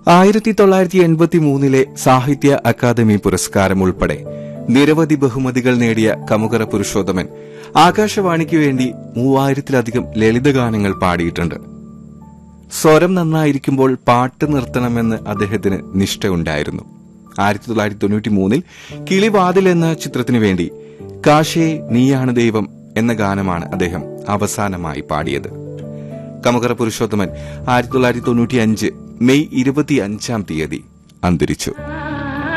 ആയിരത്തി തൊള്ളായിരത്തി എൺപത്തി മൂന്നിലെ സാഹിത്യ അക്കാദമി പുരസ്കാരം ഉൾപ്പെടെ നിരവധി ബഹുമതികൾ നേടിയ കമുകറ പുരുഷോത്തമൻ ആകാശവാണിക്ക് വേണ്ടി മൂവായിരത്തിലധികം ലളിതഗാനങ്ങൾ പാടിയിട്ടുണ്ട് സ്വരം നന്നായിരിക്കുമ്പോൾ പാട്ട് നിർത്തണമെന്ന് അദ്ദേഹത്തിന് നിഷ്ഠയുണ്ടായിരുന്നു ആയിരത്തി തൊള്ളായിരത്തി തൊണ്ണൂറ്റി മൂന്നിൽ കിളിവാതിൽ എന്ന ചിത്രത്തിനു വേണ്ടി കാശേ നീയാണ് ദൈവം എന്ന ഗാനമാണ് അദ്ദേഹം അവസാനമായി പാടിയത് കമകറ പുരുഷോത്തമൻ ആയിരത്തി തൊള്ളായിരത്തി തൊണ്ണൂറ്റി അഞ്ച് മെയ് ഇരുപത്തി അഞ്ചാം തീയതി അന്തരിച്ചു